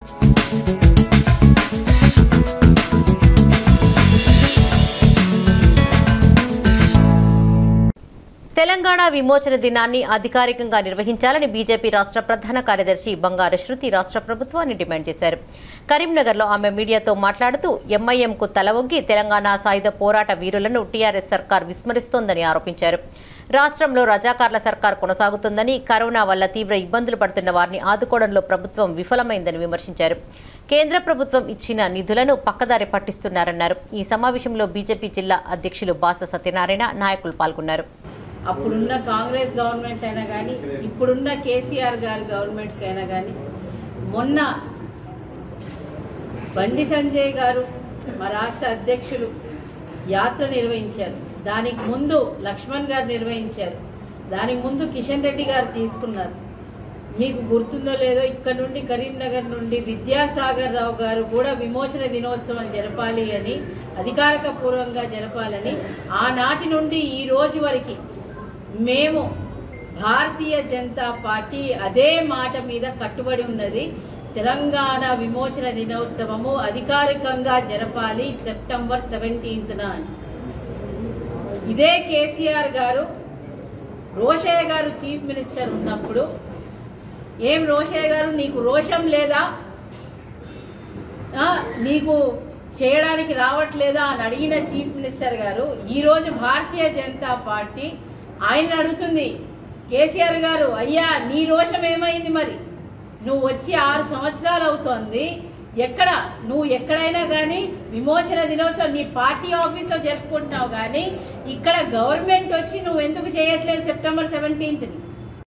తెలంగాణ విమోచన దినాన్ని అధికారికంగా నిర్వహించాలని బీజేపీ రాష్ట్ర ప్రధాన కార్యదర్శి బంగారు శృతి రాష్ట్ర ప్రభుత్వాన్ని డిమాండ్ చేశారు కరీంనగర్లో ఆమె మీడియాతో మాట్లాడుతూ ఎంఐఎంకు తలవొగ్గి తెలంగాణ సాయుధ పోరాట వీరులను టీఆర్ఎస్ సర్కార్ విస్మరిస్తోందని ఆరోపించారు రాష్ట్రంలో రజాకార్ల సర్కార్ కొనసాగుతుందని కరోనా వల్ల తీవ్ర ఇబ్బందులు పడుతున్న వారిని ఆదుకోవడంలో ప్రభుత్వం విఫలమైందని విమర్శించారు కేంద్ర ప్రభుత్వం ఇచ్చిన నిధులను పక్కదారి పట్టిస్తున్నారన్నారు ఈ సమావేశంలో బీజేపీ జిల్లా అధ్యక్షులు బాస సత్యనారాయణ నాయకులు పాల్గొన్నారు అప్పుడున్న కాంగ్రెస్ గవర్నమెంట్ అయినా కానీ ఇప్పుడున్న కేసీఆర్ గారి గవర్నమెంట్ అయినా కానీ మొన్న బండి సంజయ్ గారు మా రాష్ట్ర అధ్యక్షులు యాత్ర నిర్వహించారు దానికి ముందు లక్ష్మణ్ గారు నిర్వహించారు దానికి ముందు కిషన్ రెడ్డి గారు తీసుకున్నారు మీకు గుర్తుందో లేదో ఇక్కడ నుండి కరీంనగర్ నుండి విద్యాసాగర్ రావు గారు కూడా విమోచన దినోత్సవం జరపాలి అని అధికారిక పూర్వంగా జరపాలని ఆనాటి నుండి ఈ రోజు వరకు మేము భారతీయ జనతా పార్టీ అదే మాట మీద కట్టుబడి ఉన్నది తెలంగాణ విమోచన దినోత్సవము అధికారికంగా జరపాలి సెప్టెంబర్ సెవెంటీన్త్న అని ఇదే కేసీఆర్ గారు రోషయ్య గారు చీఫ్ మినిస్టర్ ఉన్నప్పుడు ఏం రోషయ్య గారు నీకు రోషం లేదా ఆ, నీకు చేయడానికి రావట్లేదా అని అడిగిన చీఫ్ మినిస్టర్ గారు ఈ రోజు భారతీయ జనతా పార్టీ ఆయన అడుగుతుంది కేసీఆర్ గారు అయ్యా నీ రోషం ఏమైంది మరి నువ్వు వచ్చి ఆరు సంవత్సరాలు అవుతోంది ఎక్కడ నువ్వు ఎక్కడైనా కానీ విమోచన దినోత్సవం నీ పార్టీ ఆఫీస్లో జరుపుకుంటున్నావు కానీ ఇక్కడ గవర్నమెంట్ వచ్చి నువ్వు ఎందుకు చేయట్లేదు సెప్టెంబర్ సెవెంటీన్త్ని